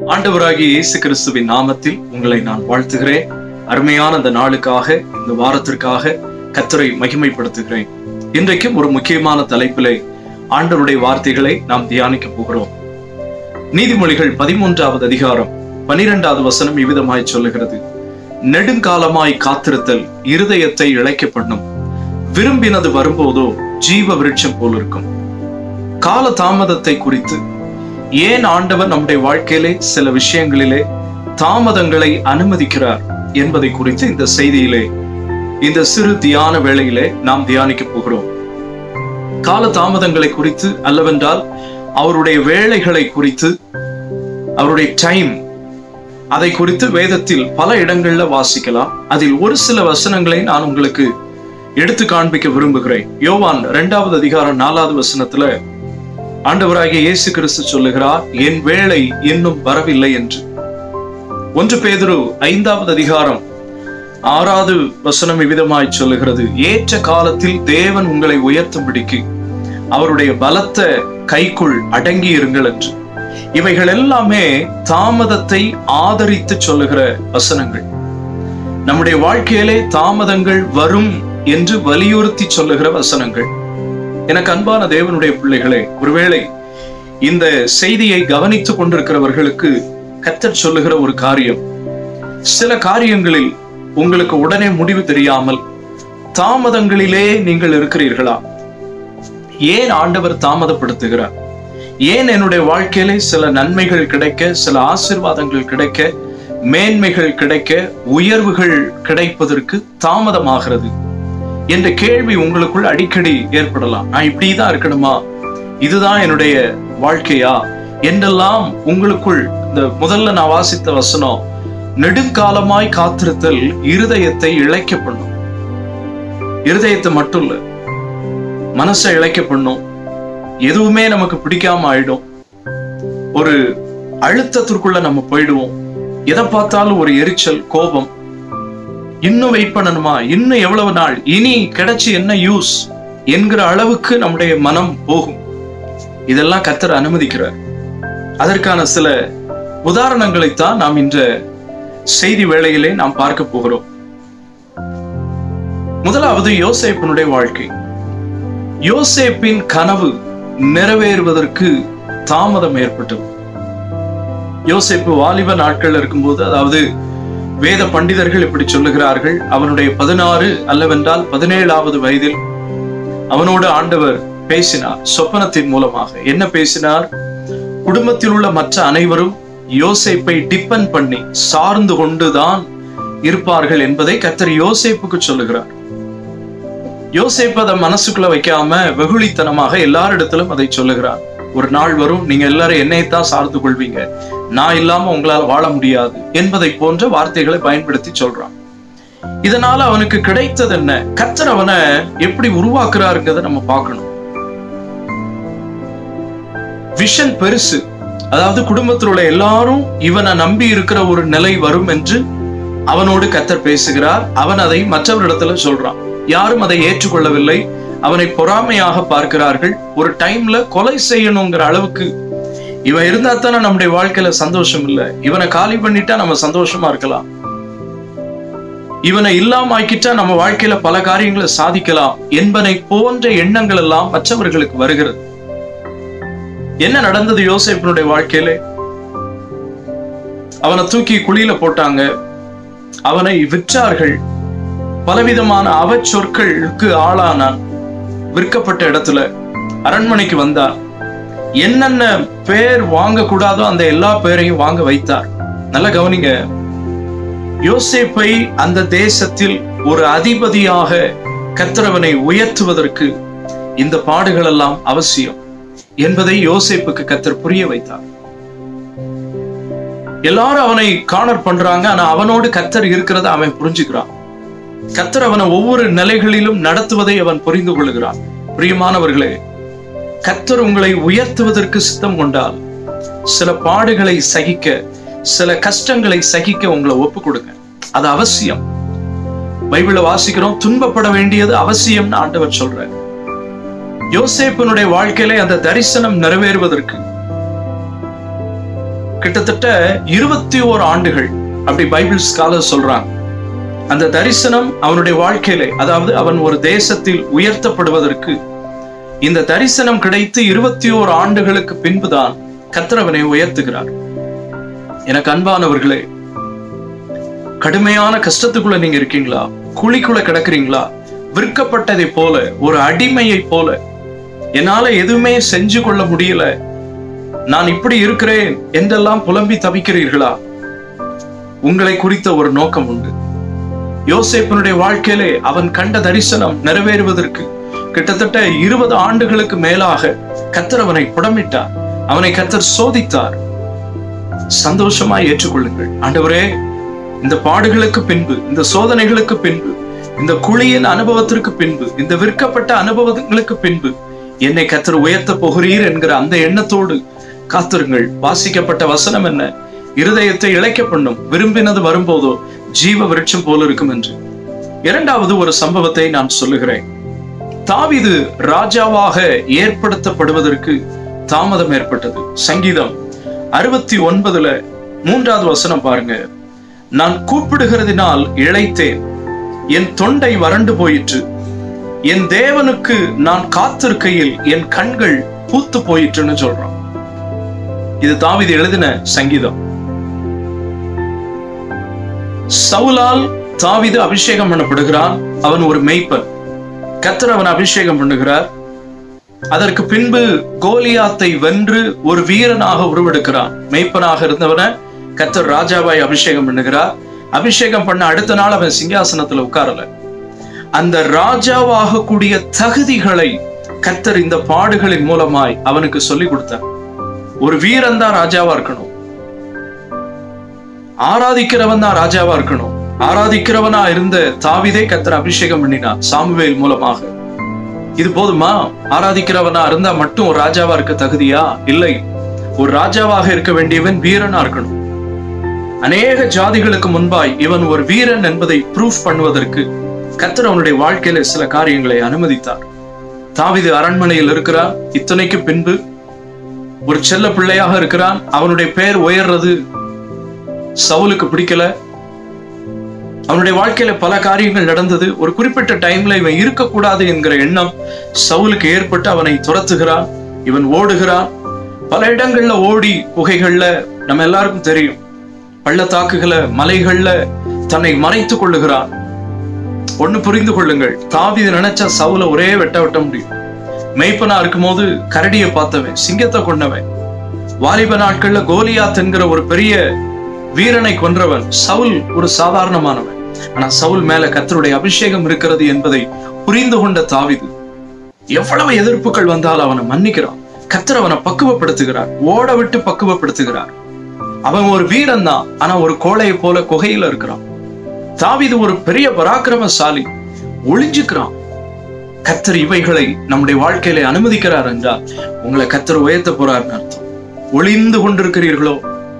ஆண்டவராகிய இயேசு கிறிஸ்துவின் நாமத்தில் உங்களை நான் வாழ்த்துகிறேன் அருமையான இந்த நாளுக்காக இந்த வாரத்திற்காக கத்தரை மகிமைப்படுத்துகிறேன் இன்றைக்கும் ஒரு முக்கியமான தலைப்பிலே ஆண்டவருடைய வார்த்தைகளை நாம் தியானிக்க போகிறோம் நீதிமொழிகள் பதிமூன்றாவது அதிகாரம் பனிரெண்டாவது வசனம் இவ்விதமாய் சொல்லுகிறது நெடுங்காலமாய் காத்திருத்தல் இருதயத்தை இழைக்க பண்ணும் விரும்பினது வரும்போதோ ஜீவ விருட்சம் போல் இருக்கும் கால தாமதத்தை குறித்து ஏன் ஆண்டவர் நம்முடைய வாழ்க்கையிலே சில விஷயங்களிலே தாமதங்களை அனுமதிக்கிறார் என்பதை குறித்து இந்த செய்தியிலே இந்த சிறு தியான வேளையிலே நாம் தியானிக்க போகிறோம் கால தாமதங்களை குறித்து அல்லவென்றால் அவருடைய வேலைகளை குறித்து அவருடைய டைம் அதை குறித்து வேதத்தில் பல இடங்கள்ல வாசிக்கலாம் அதில் ஒரு சில வசனங்களை நான் உங்களுக்கு எடுத்து காண்பிக்க விரும்புகிறேன் யோவான் இரண்டாவது அதிகாரம் நாலாவது வசனத்துல ஆண்டவராகிய இயேசு கிறிஸ்து சொல்லுகிறார் என் வேலை இன்னும் வரவில்லை என்று ஒன்று பேதுரு ஐந்தாவது அதிகாரம் ஆறாவது வசனம் இவ்விதமாய் சொல்லுகிறது ஏற்ற காலத்தில் தேவன் உங்களை உயர்த்தும்படிக்கு அவருடைய பலத்த கைக்குள் அடங்கி இருங்கள் என்று இவைகள் எல்லாமே தாமதத்தை ஆதரித்து சொல்லுகிற வசனங்கள் நம்முடைய வாழ்க்கையிலே தாமதங்கள் வரும் என்று வலியுறுத்தி சொல்லுகிற வசனங்கள் எனக்கு அன்பான தேவனுடைய பிள்ளைகளே ஒருவேளை இந்த செய்தியை கவனித்துக் கொண்டிருக்கிறவர்களுக்கு கத்தர் சொல்லுகிற ஒரு காரியம் சில காரியங்களில் உங்களுக்கு உடனே முடிவு தெரியாமல் தாமதங்களிலே நீங்கள் இருக்கிறீர்களா ஏன் ஆண்டவர் தாமதப்படுத்துகிறார் ஏன் என்னுடைய வாழ்க்கையிலே சில நன்மைகள் கிடைக்க சில ஆசிர்வாதங்கள் கிடைக்க மேன்மைகள் கிடைக்க உயர்வுகள் கிடைப்பதற்கு தாமதமாகிறது என்ற கேள்வி உங்களுக்குள் அடிக்கடி ஏற்படலாம் நான் இப்படிதான் இருக்கணுமா இதுதான் என்னுடைய வாழ்க்கையா என்றெல்லாம் உங்களுக்குள் இந்த முதல்ல நான் வாசித்த வசனம் நெடுங்காலமாய் காத்திருத்தல் இருதயத்தை இழைக்க பண்ணும் இருதயத்தை மட்டும் இல்ல மனசை இழைக்க பண்ணும் எதுவுமே நமக்கு பிடிக்காம ஆயிடும் ஒரு அழுத்தத்திற்குள்ள நம்ம போயிடுவோம் எதை பார்த்தாலும் ஒரு எரிச்சல் கோபம் இன்னும் வெயிட் பண்ணணுமா இன்னும் எவ்வளவு நாள் இனி கிடைச்சு என்ன யூஸ் என்கிற அளவுக்கு நம்முடைய மனம் போகும் இதெல்லாம் கத்தர் அனுமதிக்கிறார் அதற்கான சில உதாரணங்களைத்தான் நாம் இன்ற செய்தி வேளையிலே நாம் பார்க்க போகிறோம் முதலாவது யோசேப்பினுடைய வாழ்க்கை யோசேப்பின் கனவு நிறைவேறுவதற்கு தாமதம் ஏற்பட்டது யோசேப்பு வாலிப நாட்கள் இருக்கும்போது அதாவது வேத பண்டிதர்கள் இப்படி சொல்லுகிறார்கள் அவனுடைய பதினாறு அல்லவென்றால் பதினேழாவது வயதில் அவனோடு ஆண்டவர் பேசினார் சொப்பனத்தின் மூலமாக என்ன பேசினார் குடும்பத்தில் உள்ள மற்ற அனைவரும் யோசேப்பை டிபெண்ட் பண்ணி சார்ந்து கொண்டுதான் இருப்பார்கள் என்பதை கத்தர் யோசேப்புக்கு சொல்லுகிறார் யோசேப்பு அதை மனசுக்குள்ள வைக்காம வெகுளித்தனமாக எல்லாரிடத்திலும் அதை சொல்லுகிறார் ஒரு நாள் வரும் நீங்க எல்லாரும் என்னைத்தான் சார்ந்து கொள்வீங்க நான் இல்லாம உங்களால் வாழ முடியாது என்பதை போன்ற வார்த்தைகளை பயன்படுத்தி சொல்றான் இதனால அவனுக்கு கிடைத்தது என்ன கத்தர் அவனை எப்படி உருவாக்குறாருங்கிறத நம்ம பார்க்கணும் விஷன் பெருசு அதாவது குடும்பத்தில் உள்ள எல்லாரும் இவனை நம்பி இருக்கிற ஒரு நிலை வரும் என்று அவனோடு கத்தர் பேசுகிறார் அவன் அதை மற்றவரிடத்துல சொல்றான் யாரும் அதை ஏற்றுக்கொள்ளவில்லை அவனை பொறாமையாக பார்க்கிறார்கள் ஒரு டைம்ல கொலை செய்யணுங்கிற அளவுக்கு இவன் இருந்தா தானே நம்முடைய வாழ்க்கையில சந்தோஷம் இல்லை இவனை காலி பண்ணிட்டா நம்ம சந்தோஷமா இருக்கலாம் இவனை இல்லாம ஆக்கிட்டா நம்ம வாழ்க்கையில பல காரியங்களை சாதிக்கலாம் என்பனை போன்ற எண்ணங்கள் எல்லாம் மற்றவர்களுக்கு வருகிறது என்ன நடந்தது யோசேப்பினுடைய வாழ்க்கையில அவனை தூக்கி குழியில போட்டாங்க அவனை விற்றார்கள் பலவிதமான அவச்சொற்களுக்கு ஆளானான் விற்கப்பட்ட இடத்துல அரண்மனைக்கு வந்தார் என்னென்ன பேர் வாங்க கூடாதோ அந்த எல்லா பேரையும் வாங்க வைத்தார் நல்ல கவனிங்க யோசேப்பை அந்த தேசத்தில் ஒரு அதிபதியாக கத்திரவனை உயர்த்துவதற்கு இந்த பாடுகள் எல்லாம் அவசியம் என்பதை யோசேப்புக்கு கத்தர் புரிய வைத்தார் எல்லாரும் அவனை காணர் பண்றாங்க ஆனா அவனோடு கத்தர் இருக்கிறத அவன் புரிஞ்சுக்கிறான் கத்தர் அவனை ஒவ்வொரு நிலைகளிலும் நடத்துவதை அவன் புரிந்து கொள்கிறான் பிரியமானவர்களே கத்தர் உங்களை உயர்த்துவதற்கு சித்தம் கொண்டால் சில பாடுகளை சகிக்க சில கஷ்டங்களை சகிக்க உங்களை ஒப்பு கொடுங்க அது அவசியம் பைபிள வாசிக்கிறோம் துன்பப்பட வேண்டியது அவசியம்னு ஆண்டவர் சொல்றார் யோசேப்பினுடைய வாழ்க்கையிலே அந்த தரிசனம் நிறைவேறுவதற்கு கிட்டத்தட்ட இருபத்தி ஓரு ஆண்டுகள் அப்படி பைபிள் ஸ்காலர் சொல்றாங்க அந்த தரிசனம் அவனுடைய வாழ்க்கையிலே அதாவது அவன் ஒரு தேசத்தில் உயர்த்தப்படுவதற்கு இந்த தரிசனம் கிடைத்து இருபத்தி ஓரு ஆண்டுகளுக்கு பின்புதான் கத்திரவனை உயர்த்துகிறார் எனக்கு அன்பானவர்களே கடுமையான கஷ்டத்துக்குள்ள நீங்க இருக்கீங்களா குழிக்குள்ள கிடக்குறீங்களா விற்கப்பட்டதை போல ஒரு அடிமையை போல என்னால எதுவுமே செஞ்சு கொள்ள முடியல நான் இப்படி இருக்கிறேன் என்றெல்லாம் புலம்பி தவிக்கிறீர்களா உங்களை குறித்த ஒரு நோக்கம் உண்டு யோசேப்பனுடைய வாழ்க்கையிலே அவன் கண்ட தரிசனம் நிறைவேறுவதற்கு கிட்டத்தட்ட இருபது ஆண்டுகளுக்கு மேலாக கத்தர் அவனை புடமிட்டார் அவனை கத்தர் சோதித்தார் சந்தோஷமாய் ஏற்றுக்கொள்ளுங்கள் ஆண்டவரே இந்த பாடுகளுக்கு பின்பு இந்த சோதனைகளுக்கு பின்பு இந்த குழியின் அனுபவத்திற்கு பின்பு இந்த விற்கப்பட்ட அனுபவங்களுக்கு பின்பு என்னை கத்தர் உயர்த்த போகிறீர் என்கிற அந்த எண்ணத்தோடு காத்திருங்கள் வாசிக்கப்பட்ட வசனம் என்ன இருதயத்தை இழைக்க பண்ணும் விரும்பினது வரும்போதோ ஜீவ விருட்சம் போல இருக்கும் என்று இரண்டாவது ஒரு சம்பவத்தை நான் சொல்லுகிறேன் தாவிது ராஜாவாக ஏற்படுத்தப்படுவதற்கு தாமதம் ஏற்பட்டது சங்கீதம் அறுபத்தி ஒன்பதுல மூன்றாவது வசனம் பாருங்க நான் கூப்பிடுகிறதினால் இழைத்தேன் என் தொண்டை வறண்டு போயிற்று என் தேவனுக்கு நான் காத்திருக்கையில் என் கண்கள் பூத்து போயிற்றுன்னு சொல்றான் இது தாவிது எழுதின சங்கீதம் சவுலால் தாவிது அபிஷேகம் பண்ணப்படுகிறான் அவன் ஒரு மெய்ப்பன் கத்தர் அவன் அபிஷேகம் பண்ணுகிறார் அதற்கு பின்பு கோலியாத்தை வென்று ஒரு வீரனாக உருவெடுக்கிறான் மெய்ப்பனாக இருந்தவன கத்தர் ராஜாவாய் அபிஷேகம் பண்ணுகிறார் அபிஷேகம் பண்ண அடுத்த நாள் அவன் சிங்காசனத்துல உட்காரல அந்த ராஜாவாக கூடிய தகுதிகளை கத்தர் இந்த பாடுகளின் மூலமாய் அவனுக்கு சொல்லி கொடுத்தார் ஒரு வீரன் தான் ராஜாவா இருக்கணும் ஆராதிக்கிறவன் தான் ராஜாவா இருக்கணும் ஆராதிக்கிறவனா இருந்த தாவிதே கத்தர் அபிஷேகம் பண்ணினார் சாமுவேல் மூலமாக இது போதுமா ஆராதிக்கிறவனா இருந்தா மட்டும் ஒரு ராஜாவா இருக்க தகுதியா இல்லை ஒரு ராஜாவாக இருக்க வேண்டியவன் வீரனா இருக்கணும் அநேக ஜாதிகளுக்கு முன்பாய் இவன் ஒரு வீரன் என்பதை ப்ரூஃப் பண்ணுவதற்கு கத்தர் அவனுடைய வாழ்க்கையில சில காரியங்களை அனுமதித்தார் தாவிது அரண்மனையில் இருக்கிறார் இத்தனைக்கு பின்பு ஒரு செல்ல பிள்ளையாக இருக்கிறான் அவனுடைய பெயர் உயர்றது சவுலுக்கு பிடிக்கல அவனுடைய வாழ்க்கையில பல காரியங்கள் நடந்தது ஒரு குறிப்பிட்ட டைம்ல இவன் இருக்கக்கூடாது என்கிற எண்ணம் சவுலுக்கு ஏற்பட்டு அவனை துரத்துகிறான் இவன் ஓடுகிறான் பல இடங்கள்ல ஓடி குகைகள்ல நம்ம எல்லாருக்கும் தெரியும் பள்ளத்தாக்குகளை மலைகள்ல தன்னை மறைத்துக் கொள்ளுகிறான் ஒண்ணு புரிந்து கொள்ளுங்கள் தாவிது நினைச்சா சவுல ஒரே வெட்ட வெட்ட முடியும் மெய்ப்பனா இருக்கும்போது கரடியை பார்த்தவன் சிங்கத்தை கொண்டவன் வாலிப நாட்கள்ல கோலியாத் என்கிற ஒரு பெரிய வீரனை கொன்றவன் சவுல் ஒரு சாதாரணமானவன் ஆனா சவுல் மேல கத்தருடைய அபிஷேகம் இருக்கிறது என்பதை புரிந்து கொண்ட தாவிது எவ்வளவு எதிர்ப்புகள் வந்தால் அவனை மன்னிக்கிறான் கத்தர் அவனை பக்குவப்படுத்துகிறார் ஓட விட்டு பக்குவப்படுத்துகிறார் அவன் ஒரு வீரன் தான் ஆனா ஒரு கோழையை போல குகையில இருக்கிறான் தாவிது ஒரு பெரிய பராக்கிரமசாலி ஒளிஞ்சுக்கிறான் கத்தர் இவைகளை நம்முடைய வாழ்க்கையில அனுமதிக்கிறார் என்றால் உங்களை கத்தர் உயர்த்த போறாருன்னு அர்த்தம் ஒளிந்து கொண்டிருக்கிறீர்களோ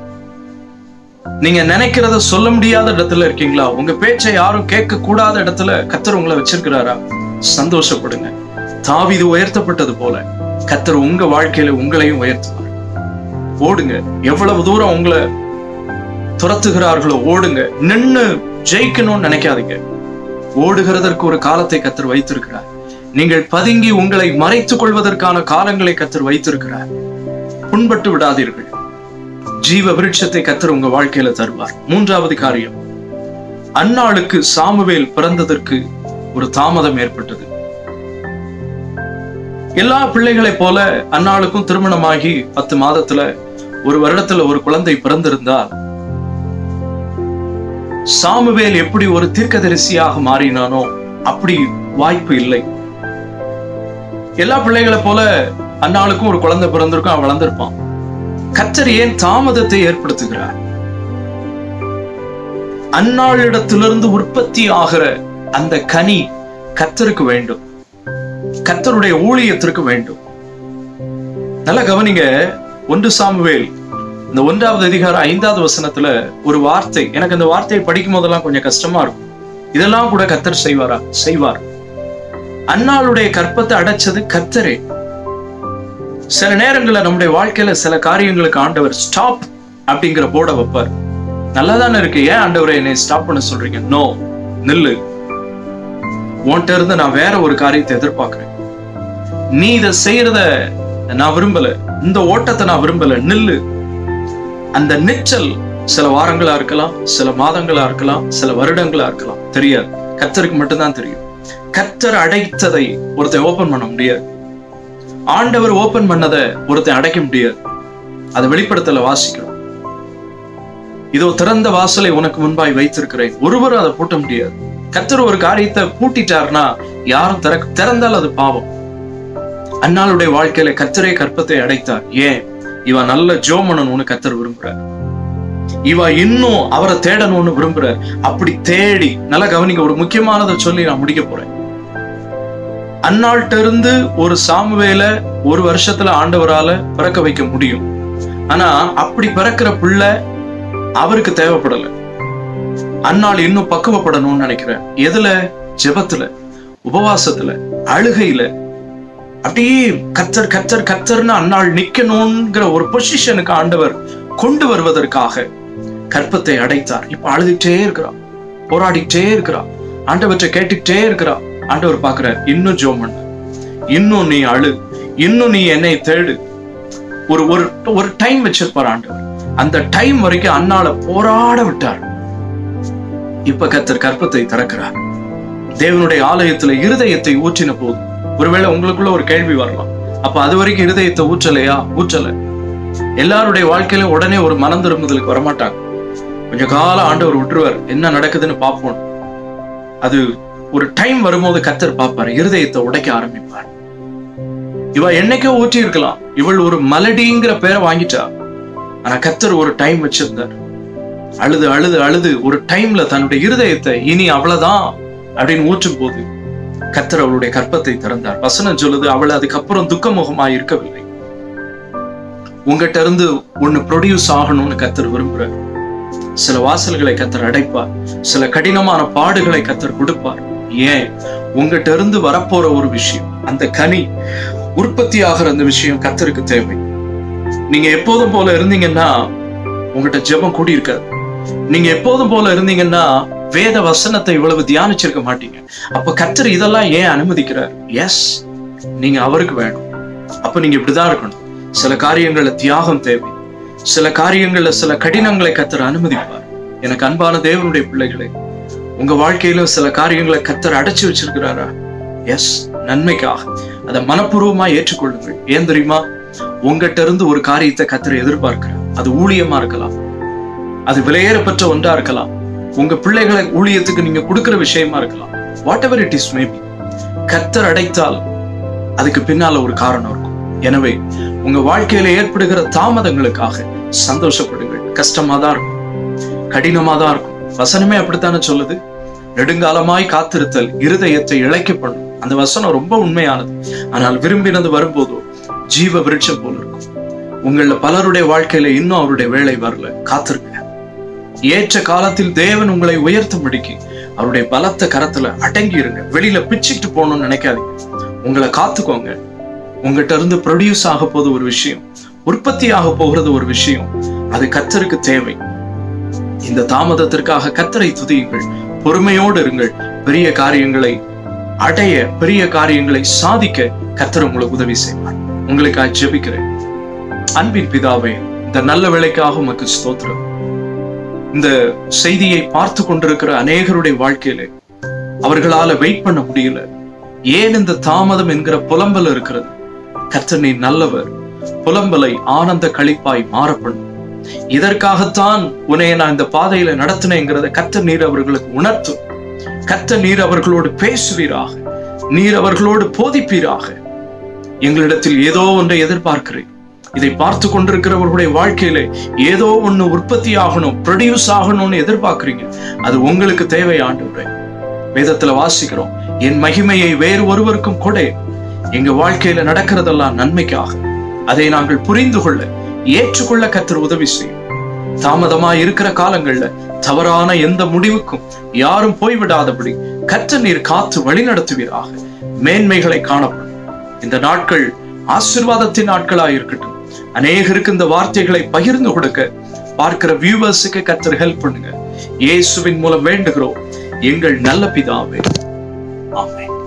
நீங்க நினைக்கிறத சொல்ல முடியாத இடத்துல இருக்கீங்களா உங்க பேச்சை யாரும் கேட்க கூடாத இடத்துல கத்தர் உங்களை வச்சிருக்கிறாரா சந்தோஷப்படுங்க தாவிது உயர்த்தப்பட்டது போல கத்தர் உங்க வாழ்க்கையில உங்களையும் உயர்த்துவார் ஓடுங்க எவ்வளவு தூரம் உங்களை துரத்துகிறார்களோ ஓடுங்க நின்னு ஜெயிக்கணும்னு நினைக்காதீங்க ஓடுகிறதற்கு ஒரு காலத்தை கத்தர் வைத்திருக்கிறார் நீங்கள் பதுங்கி உங்களை மறைத்துக் கொள்வதற்கான காலங்களை கத்தர் வைத்திருக்கிறார் புண்பட்டு விடாதீர்கள் ஜீவ விருட்சத்தை கத்தர் உங்க வாழ்க்கையில தருவார் மூன்றாவது காரியம் அன்னாளுக்கு சாமுவேல் பிறந்ததற்கு ஒரு தாமதம் ஏற்பட்டது எல்லா பிள்ளைகளைப் போல அன்னாளுக்கும் திருமணமாகி பத்து மாதத்துல ஒரு வருடத்துல ஒரு குழந்தை பிறந்திருந்தால் சாமுவேல் எப்படி ஒரு தீர்க்கதரிசியாக மாறினானோ அப்படி வாய்ப்பு இல்லை எல்லா பிள்ளைகளை போல அன்னாளுக்கும் ஒரு குழந்தை பிறந்திருக்கும் அவன் வளர்ந்திருப்பான் கத்தர் ஏன் தாமதத்தை ஏற்படுத்துகிறார் அந்நாளிடத்திலிருந்து உற்பத்தி ஆகிற அந்த கனி கத்தருக்கு வேண்டும் கத்தருடைய ஊழியத்திற்கு வேண்டும் நல்லா கவனிங்க ஒன்று சாமுவேல் இந்த ஒன்றாவது அதிகாரம் ஐந்தாவது வசனத்துல ஒரு வார்த்தை எனக்கு அந்த வார்த்தையை படிக்கும் போதெல்லாம் கொஞ்சம் கஷ்டமா இருக்கும் இதெல்லாம் கூட கத்தர் செய்வாரா செய்வார் அன்னாளுடைய கற்பத்தை அடைச்சது கத்தரே சில நேரங்கள்ல நம்முடைய வாழ்க்கையில சில காரியங்களுக்கு ஆண்டவர் ஸ்டாப் அப்படிங்கிற போர்டை வைப்பார் நல்லா தானே இருக்கு ஏன் ஆண்டவரை என்னை ஸ்டாப் பண்ண சொல்றீங்க நோ நில்லு உன்கிட்ட இருந்து நான் வேற ஒரு காரியத்தை எதிர்பார்க்கிறேன் நீ இதை செய்யறத நான் விரும்பல இந்த ஓட்டத்தை நான் விரும்பல நில்லு அந்த நிச்சல் சில வாரங்களா இருக்கலாம் சில மாதங்களா இருக்கலாம் சில வருடங்களா இருக்கலாம் தெரியாது கத்தருக்கு மட்டும்தான் தெரியும் கத்தர் அடைத்ததை ஒருத்தன் ஓபன் பண்ண முடியாது ஆண்டவர் ஓபன் பண்ணதை ஒருத்தன் அடைக்க முடியாது அதை வெளிப்படுத்தல வாசிக்கணும் இதோ திறந்த வாசலை உனக்கு முன்பாய் வைத்திருக்கிறேன் ஒருவரும் அதை பூட்ட முடியாது கத்தர் ஒரு காரியத்தை பூட்டிட்டார்னா யாரும் திற திறந்தால் அது பாவம் அன்னாளுடைய வாழ்க்கையில கத்தரே கற்பத்தை அடைத்தார் ஏன் இவன் நல்ல ஜோமனன்னு கத்தர் விரும்புறார் இவ இன்னும் அவரை தேடணும்னு விரும்புறார் அப்படி தேடி நல்லா கவனிக்க ஒரு முக்கியமானதை சொல்லி நான் முடிக்க போறேன் அந்நாள்கிட்ட இருந்து ஒரு சாமுவேல ஒரு வருஷத்துல ஆண்டவரால பிறக்க வைக்க முடியும் ஆனா அப்படி பிறக்கிற பிள்ளை அவருக்கு தேவைப்படல அந்நாள் இன்னும் பக்குவப்படணும்னு நினைக்கிறேன் எதுல ஜெபத்துல உபவாசத்துல அழுகையில அப்படியே கத்தர் கத்தர் கத்தர்னு அந்நாள் நிக்கணுங்கிற ஒரு பொசிஷனுக்கு ஆண்டவர் கொண்டு வருவதற்காக கற்பத்தை அடைத்தார் இப்ப அழுதுகிட்டே இருக்கிறா போராடிக்கிட்டே இருக்கிறா ஆண்டவற்றை கேட்டுக்கிட்டே இருக்கிறா ஆண்டவர் பாக்குறார் இன்னும் ஜோம் பண்ணு இன்னும் நீ அழு இன்னும் நீ என்னை தேடு ஒரு ஒரு ஒரு டைம் வச்சிருப்பார் ஆண்டவர் அந்த டைம் வரைக்கும் அண்ணால போராட விட்டார் இப்ப கத்தர் கற்பத்தை திறக்கிறார் தேவனுடைய ஆலயத்துல இருதயத்தை ஊற்றின போது ஒருவேளை உங்களுக்குள்ள ஒரு கேள்வி வரலாம் அப்ப அது வரைக்கும் இருதயத்தை ஊற்றலையா ஊற்றல எல்லாருடைய வாழ்க்கையில உடனே ஒரு மனம் திரும்புதலுக்கு வரமாட்டாங்க கொஞ்ச காலம் ஆண்டவர் விட்டுருவார் என்ன நடக்குதுன்னு பார்ப்போம் அது ஒரு டைம் வரும்போது கத்தர் பார்ப்பார் இருதயத்தை உடைக்க ஆரம்பிப்பார் இவ என்னைக்கோ ஊற்றி இருக்கலாம் இவள் ஒரு மலடிங்கிற பேரை வாங்கிட்டா ஆனா கத்தர் ஒரு டைம் வச்சிருந்தார் அழுது அழுது அழுது ஒரு டைம்ல தன்னுடைய இருதயத்தை இனி அவ்வளவுதான் அப்படின்னு ஊற்றும் போது கத்தர் அவளுடைய கற்பத்தை திறந்தார் வசனம் சொல்லுது அவள் அதுக்கப்புறம் துக்கமுகமாய் இருக்கவில்லை உங்ககிட்ட இருந்து ஒண்ணு ப்ரொடியூஸ் ஆகணும்னு கத்தர் விரும்புறார் சில வாசல்களை கத்தர் அடைப்பார் சில கடினமான பாடுகளை கத்தர் கொடுப்பார் ஏன் உங்ககிட்ட இருந்து வரப்போற ஒரு விஷயம் அந்த கனி உற்பத்தி ஆகிற அந்த விஷயம் கத்தருக்கு தேவை நீங்க எப்போதும் போல இருந்தீங்கன்னா உங்ககிட்ட ஜெபம் கூடி இருக்காது நீங்க எப்போதும் போல இருந்தீங்கன்னா வேத வசனத்தை இவ்வளவு தியானிச்சிருக்க மாட்டீங்க அப்ப கத்தர் இதெல்லாம் ஏன் அனுமதிக்கிறார் எஸ் நீங்க அவருக்கு வேணும் அப்ப நீங்க இப்படிதான் இருக்கணும் சில காரியங்கள்ல தியாகம் தேவை சில காரியங்கள்ல சில கடினங்களை கத்தர் அனுமதிப்பார் எனக்கு அன்பான தேவனுடைய பிள்ளைகளே உங்க வாழ்க்கையில சில காரியங்களை கத்தர் அடைச்சு வச்சிருக்கிறாரா எஸ் நன்மைக்காக அதை மனப்பூர்வமா ஏற்றுக்கொள்ளுங்கள் ஏன் தெரியுமா உங்ககிட்ட இருந்து ஒரு காரியத்தை கத்தர் எதிர்பார்க்கிறார் அது ஊழியமா இருக்கலாம் அது விலையேறப்பட்ட ஒன்றா இருக்கலாம் உங்க பிள்ளைகளை ஊழியத்துக்கு நீங்க கொடுக்கிற விஷயமா இருக்கலாம் whatever it is maybe கத்தர் அடைத்தால் அதுக்கு பின்னால ஒரு காரணம் இருக்கும் எனவே உங்க வாழ்க்கையில ஏற்படுகிற தாமதங்களுக்காக சந்தோஷப்படுங்கள் கஷ்டமா தான் இருக்கும் கடினமா தான் இருக்கும் வசனமே அப்படித்தானே சொல்லுது நெடுங்காலமாய் காத்திருத்தல் இருதயத்தை இழைக்க பண்ணும் அந்த வசனம் ரொம்ப உண்மையானது ஆனால் விரும்பினது வரும்போதோ ஜீவ விருட்சம் போல இருக்கும் உங்கள பலருடைய வாழ்க்கையில இன்னும் அவருடைய வேலை வரல காத்திருங்க ஏற்ற காலத்தில் தேவன் உங்களை உயர்த்தும்படிக்கு அவருடைய பலத்த கரத்துல அடங்கி இருங்க வெளியில பிச்சுக்கிட்டு போகணும்னு நினைக்காதீங்க உங்களை காத்துக்கோங்க உங்ககிட்ட இருந்து ப்ரொடியூஸ் ஆக போது ஒரு விஷயம் உற்பத்தி ஆக போகிறது ஒரு விஷயம் அது கத்தருக்கு தேவை இந்த தாமதத்திற்காக கத்தரை துதியுங்கள் பொறுமையோடு இருங்கள் பெரிய காரியங்களை அடைய பெரிய காரியங்களை சாதிக்க கத்தர் உங்களுக்கு உதவி செய்வார் உங்களுக்காக ஜெபிக்கிறேன் அன்பின் பிதாவே இந்த நல்ல வேலைக்காக உமக்கு ஸ்தோத்திரம் இந்த செய்தியை பார்த்து கொண்டிருக்கிற அநேகருடைய வாழ்க்கையில அவர்களால வெயிட் பண்ண முடியல ஏன் இந்த தாமதம் என்கிற புலம்பல் இருக்கிறது கர்த்தர் நீ நல்லவர் புலம்பலை ஆனந்த களிப்பாய் மாறப்படும் இதற்காகத்தான் உன்னை நான் இந்த பாதையில நடத்தினேங்கிறத கர்த்தர் நீர் அவர்களுக்கு உணர்த்தும் கர்த்தர் நீர் அவர்களோடு பேசுவீராக நீர் அவர்களோடு போதிப்பீராக எங்களிடத்தில் ஏதோ ஒன்றை எதிர்பார்க்கிறேன் இதை பார்த்து கொண்டிருக்கிறவர்களுடைய வாழ்க்கையில ஏதோ ஒண்ணு உற்பத்தி ஆகணும் ப்ரொடியூஸ் ஆகணும்னு எதிர்பார்க்கிறீங்க அது உங்களுக்கு தேவை ஆண்டு வேதத்துல வாசிக்கிறோம் என் மகிமையை வேறு ஒருவருக்கும் கொடை எங்க வாழ்க்கையில நடக்கிறதெல்லாம் நன்மைக்காக அதை நாங்கள் புரிந்து கொள்ள ஏற்றுக்கொள்ள கத்தர் உதவி செய்யும் தாமதமா இருக்கிற காலங்கள்ல தவறான எந்த முடிவுக்கும் யாரும் போய்விடாதபடி கற்ற நீர் காத்து வழி நடத்துவீராக மேன்மைகளை காணப்படும் இந்த நாட்கள் ஆசிர்வாதத்தின் நாட்களா இருக்கட்டும் அநேகருக்கு இந்த வார்த்தைகளை பகிர்ந்து கொடுக்க பார்க்கிற வியூவர்ஸுக்கு கத்தர் ஹெல்ப் பண்ணுங்க இயேசுவின் மூலம் வேண்டுகிறோம் எங்கள் நல்ல பிதாவே ஆமென்